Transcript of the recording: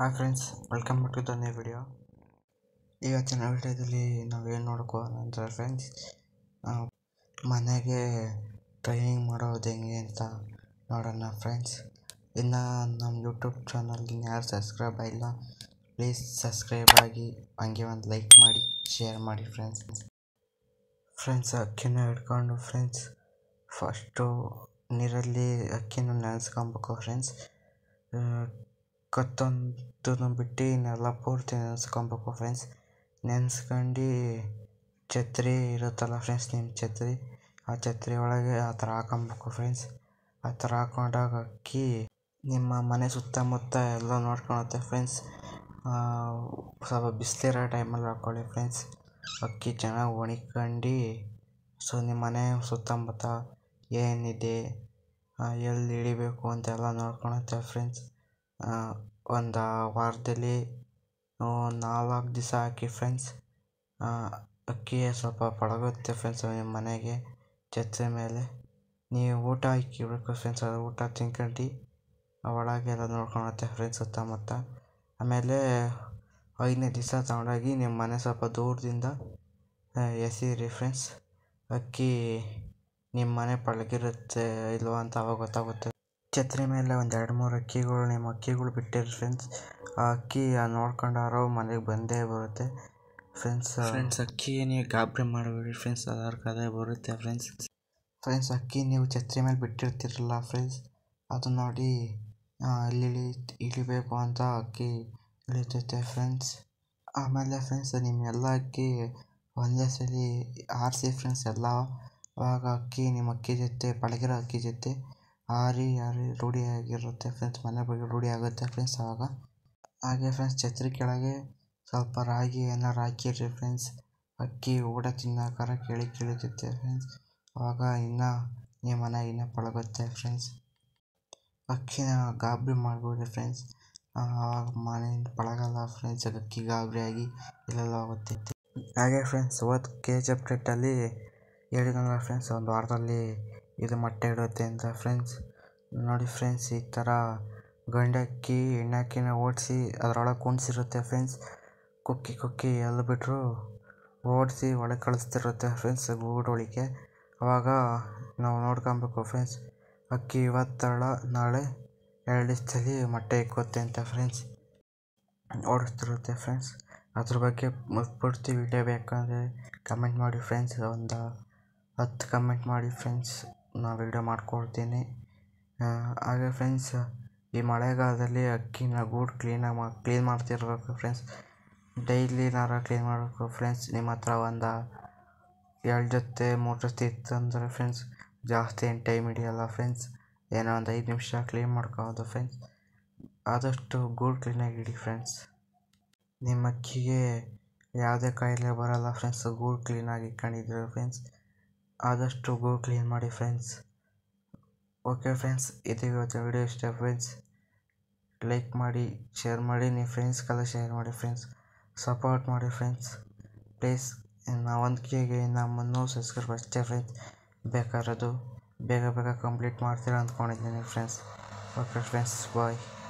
hi friends welcome back to the new video ಇವತ್ತಿನ ವಿಡಿಯೋದಲ್ಲಿ ನಾವೇನು ನೋಡ್ಕೋಣ ಅಂದರೆ ಫ್ರೆಂಡ್ಸ್ ಮನೆಗೆ ಟ್ರೈನಿಂಗ್ ಮಾಡೋದು ಹೆಂಗೆ ಅಂತ ನೋಡೋಣ ಫ್ರೆಂಡ್ಸ್ ಇನ್ನು ನಮ್ಮ ಯೂಟ್ಯೂಬ್ ಚಾನಲ್ಗೆ ಯಾರು ಸಬ್ಸ್ಕ್ರೈಬ್ ಆಗಿಲ್ಲ ಪ್ಲೀಸ್ ಸಬ್ಸ್ಕ್ರೈಬ್ ಆಗಿ ಹಂಗೆ ಒಂದು ಲೈಕ್ ಮಾಡಿ ಶೇರ್ ಮಾಡಿ ಫ್ರೆಂಡ್ಸ್ ಫ್ರೆಂಡ್ಸ್ ಅಕ್ಕಿನ ಹಿಡ್ಕೊಂಡು ಫ್ರೆಂಡ್ಸ್ ಫಸ್ಟು ನೀರಲ್ಲಿ ಅಕ್ಕಿನ ನೆನೆಸ್ಕೊಬೇಕು ಫ್ರೆಂಡ್ಸ್ ಕತ್ತೊಂದು ಬಿಟ್ಟು ಇನ್ನೆಲ್ಲ ಪೂರ್ತಿ ನೆನೆಸ್ಕೊಬೇಕು ಫ್ರೆಂಡ್ಸ್ ನೆನೆಸ್ಕೊಂಡು ಛತ್ರಿ ಇರುತ್ತಲ್ಲ ಫ್ರೆಂಡ್ಸ್ ನಿಮ್ಮ ಛತ್ರಿ ಆ ಛತ್ರಿ ಒಳಗೆ ಆ ಥರ ಹಾಕೊಬೇಕು ಫ್ರೆಂಡ್ಸ್ ಆ ಥರ ಹಾಕೊಂಡಾಗ ಅಕ್ಕಿ ನಿಮ್ಮ ಮನೆ ಸುತ್ತಮುತ್ತ ಎಲ್ಲ ನೋಡ್ಕೊಳುತ್ತೆ ಫ್ರೆಂಡ್ಸ್ ಸ್ವಲ್ಪ ಬಿಸಿಲಿರೋ ಟೈಮಲ್ಲಿ ಹಾಕ್ಕೊಳ್ಳಿ ಫ್ರೆಂಡ್ಸ್ ಅಕ್ಕಿ ಚೆನ್ನಾಗಿ ಒಣಗ್ಕೊಂಡು ಸೊ ನಿಮ್ಮ ಮನೆ ಸುತ್ತಮುತ್ತ ಏನಿದೆ ಎಲ್ಲಿ ಇಳಿಬೇಕು ಅಂತೆಲ್ಲ ನೋಡ್ಕೊಳುತ್ತೆ ಫ್ರೆಂಡ್ಸ್ ಒಂದು ವಾರದಲ್ಲಿ ನಾಲ್ಕು ದಿವಸ ಹಾಕಿ ಫ್ರೆಂಡ್ಸ್ ಅಕ್ಕಿ ಸ್ವಲ್ಪ ಪಳಗುತ್ತೆ ಫ್ರೆಂಡ್ಸ್ ನಿಮ್ಮ ಮನೆಗೆ ಛತ್ರಿ ಮೇಲೆ ನೀವು ಊಟ ಇಕ್ಕಿಬೇಕು ಫ್ರೆಂಡ್ಸ್ ಅದು ಊಟ ತಿನ್ಕೊಂಡು ಒಳಗೆಲ್ಲ ನೋಡ್ಕೊಳುತ್ತೆ ಫ್ರೆಂಡ್ಸ್ ಸುತ್ತಮುತ್ತ ಆಮೇಲೆ ಐದನೇ ದಿವಸ ತಗೊಂಡೋಗಿ ನಿಮ್ಮ ಮನೆ ಸ್ವಲ್ಪ ದೂರದಿಂದ ಎಸೀರಿ ಫ್ರೆಂಡ್ಸ್ ಅಕ್ಕಿ ನಿಮ್ಮ ಮನೆ ಪಳಗಿರುತ್ತೆ ಇಲ್ವಾ ಅಂತ ಅವಾಗ ಗೊತ್ತಾಗುತ್ತೆ ಛತ್ರಿ ಮೇಲೆ ಒಂದು ಎರಡು ಮೂರು ಅಕ್ಕಿಗಳು ನಿಮ್ಮ ಅಕ್ಕಿಗಳು ಬಿಟ್ಟಿರಿ ಫ್ರೆಂಡ್ಸ್ ಆ ಅಕ್ಕಿ ನೋಡ್ಕೊಂಡಾರೋ ಮನೆಗೆ ಬಂದೇ ಬರುತ್ತೆ ಫ್ರೆಂಡ್ಸ್ ಫ್ರೆಂಡ್ಸ್ ಅಕ್ಕಿ ನೀವು ಗಾಬರಿ ಮಾಡಬೇಡಿ ಫ್ರೆಂಡ್ಸ್ ಅದ್ರ ಕದೆ ಬರುತ್ತೆ ಫ್ರೆಂಡ್ಸ್ ಫ್ರೆಂಡ್ಸ್ ಅಕ್ಕಿ ನೀವು ಛತ್ರಿ ಮೇಲೆ ಬಿಟ್ಟಿರ್ತೀರಲ್ಲ ಫ್ರೆಂಡ್ಸ್ ಅದು ನೋಡಿ ಇಲ್ಲಿ ಇಳಿಬೇಕು ಅಂತ ಅಕ್ಕಿ ಇಳಿತೈತೆ ಫ್ರೆಂಡ್ಸ್ ಆಮೇಲೆ ಫ್ರೆಂಡ್ಸ್ ನಿಮ್ಮ ಎಲ್ಲ ಅಕ್ಕಿ ಒಂದೇ ಸಲ ಆರಿಸಿ ಫ್ರೆಂಡ್ಸ್ ಎಲ್ಲ ಆವಾಗ ಅಕ್ಕಿ ನಿಮ್ಮ ಅಕ್ಕಿ ಜೊತೆ ಪಳಗಿರೋ ಅಕ್ಕಿ ಜೊತೆ ಆರಿ ಆರಿ ರೂಢಿಯಾಗಿರುತ್ತೆ ಫ್ರೆಂಡ್ಸ್ ಮನೆ ಬಗ್ಗೆ ರೂಢಿ ಆಗುತ್ತೆ ಫ್ರೆಂಡ್ಸ್ ಆವಾಗ ಹಾಗೆ ಫ್ರೆಂಡ್ಸ್ ಛತ್ರಿ ಕೆಳಗೆ ಸ್ವಲ್ಪ ರಾಗಿ ಏನಾರು ಹಾಕಿರಿ ಫ್ರೆಂಡ್ಸ್ ಅಕ್ಕಿ ಊಟ ತಿನ್ನೋಕಾರ ಕೇಳಿ ಕೇಳಿತೈತೆ ಫ್ರೆಂಡ್ಸ್ ಆವಾಗ ಇನ್ನೂ ನಿಮ್ಮ ಮನೆ ಇನ್ನೂ ಪಳಗುತ್ತೆ ಫ್ರೆಂಡ್ಸ್ ಅಕ್ಕಿನ ಗಾಬರಿ ಮಾಡಬೇಡಿ ಫ್ರೆಂಡ್ಸ್ ಆವಾಗ ಮನೆಯಿಂದ ಪಳಗಲ್ಲ ಫ್ರೆಂಡ್ಸ್ ಅಕ್ಕಿ ಗಾಬರಿ ಆಗಿ ಇಲ್ಲೆಲ್ಲ ಹೋಗುತ್ತೆ ಹಾಗೆ ಫ್ರೆಂಡ್ಸ್ ಇವತ್ತು ಕೆ ಜಿ ಎಫ್ ಡೇಟಲ್ಲಿ ಹೇಳಿದ್ನಲ್ಲ ಫ್ರೆಂಡ್ಸ್ ಒಂದು ವಾರದಲ್ಲಿ ಇದು ಮೊಟ್ಟೆ ಇಡುತ್ತೆ ಅಂತ ಫ್ರೆಂಡ್ಸ್ ನೋಡಿ ಫ್ರೆಂಡ್ಸ್ ಈ ಥರ ಗಂಡಕ್ಕಿ ಹೆಣ್ಣಕ್ಕಿನ ಓಡಿಸಿ ಅದರೊಳಗೆ ಕುಣ್ಸಿರುತ್ತೆ ಫ್ರೆಂಡ್ಸ್ ಕುಕ್ಕಿ ಕುಕ್ಕಿ ಎಲ್ಲಿ ಬಿಟ್ಟರು ಓಡಿಸಿ ಒಳಗೆ ಕಳಿಸ್ತಿರುತ್ತೆ ಫ್ರೆಂಡ್ಸ್ ಗೂಡೊಳಗೆ ಅವಾಗ ನಾವು ನೋಡ್ಕೊಬೇಕು ಫ್ರೆಂಡ್ಸ್ ಅಕ್ಕಿ ಇವತ್ತಲ್ಲ ನಾಳೆ ಎರಡು ದಿವಸದಲ್ಲಿ ಮೊಟ್ಟೆ ಇಕ್ಕುತ್ತೆ ಅಂತ ಫ್ರೆಂಡ್ಸ್ ಓಡಿಸ್ತಿರುತ್ತೆ ಫ್ರೆಂಡ್ಸ್ ಅದ್ರ ಬಗ್ಗೆ ಪೂರ್ತಿ ವಿಡಿಯೋ ಬೇಕಂದರೆ ಕಮೆಂಟ್ ಮಾಡಿ ಫ್ರೆಂಡ್ಸ್ ಒಂದು ಹತ್ತು ಕಮೆಂಟ್ ಮಾಡಿ ಫ್ರೆಂಡ್ಸ್ ನಾನು ವಿಡಿಯೋ ಮಾಡ್ಕೊಡ್ತೀನಿ ಹಾಗೆ ಫ್ರೆಂಡ್ಸ್ ಈ ಮಳೆಗಾಲದಲ್ಲಿ ಅಕ್ಕಿನ ಗೂಡು ಕ್ಲೀನಾಗಿ ಮಾ ಕ್ಲೀನ್ ಮಾಡ್ತಿರ್ಬೇಕು ಫ್ರೆಂಡ್ಸ್ ಡೈಲಿನಾರ ಕ್ಲೀನ್ ಮಾಡಬೇಕು ಫ್ರೆಂಡ್ಸ್ ನಿಮ್ಮ ಹತ್ರ ಒಂದು ಎರಡು ಜೊತೆ ಮೂರು ಜೊತೆ ಇತ್ತಂದರೆ ಫ್ರೆಂಡ್ಸ್ ಜಾಸ್ತಿ ಏನು ಟೈಮ್ ಹಿಡಿಯಲ್ಲ ಫ್ರೆಂಡ್ಸ್ ಏನೋ ಒಂದು ಐದು ನಿಮಿಷ ಕ್ಲೀನ್ ಮಾಡ್ಕೋಬೋದು ಫ್ರೆಂಡ್ಸ್ ಆದಷ್ಟು ಗೂಡು ಕ್ಲೀನಾಗಿ ಇಡಿ ಫ್ರೆಂಡ್ಸ್ ನಿಮ್ಮ ಅಕ್ಕಿಗೆ ಯಾವುದೇ ಕಾಯಿಲೆ ಬರೋಲ್ಲ ಫ್ರೆಂಡ್ಸ್ ಗೂಡು ಕ್ಲೀನಾಗಿ ಇಟ್ಕೊಂಡಿದ್ರೆ ಫ್ರೆಂಡ್ಸ್ ಆದಷ್ಟು ಗೂಡು ಕ್ಲೀನ್ ಮಾಡಿ ಫ್ರೆಂಡ್ಸ್ ಓಕೆ ಫ್ರೆಂಡ್ಸ್ ಇದು ಇವತ್ತು ವಿಡಿಯೋ ಇಷ್ಟ ಫ್ರೆಂಡ್ಸ್ ಲೈಕ್ ಮಾಡಿ ಶೇರ್ ಮಾಡಿ ನಿಮ್ಮ ಫ್ರೆಂಡ್ಸ್ಗೆಲ್ಲ ಶೇರ್ ಮಾಡಿ ಫ್ರೆಂಡ್ಸ್ ಸಪೋರ್ಟ್ ಮಾಡಿ ಫ್ರೆಂಡ್ಸ್ ಪ್ಲೀಸ್ ನಾ ಒಂದು ಕೆಗೆ ನಮ್ಮನ್ನು ಸಬ್ಸ್ಕ್ರೈಬ್ ಅಷ್ಟೇ ಫ್ರೆಂಡ್ಸ್ ಬೇಕಾಗಿರೋದು ಬೇಗ ಬೇಗ ಕಂಪ್ಲೀಟ್ ಮಾಡ್ತೀರಾ ಅಂದ್ಕೊಂಡಿದ್ದೀನಿ ಫ್ರೆಂಡ್ಸ್ ಓಕೆ ಫ್ರೆಂಡ್ಸ್ ಬಾಯ್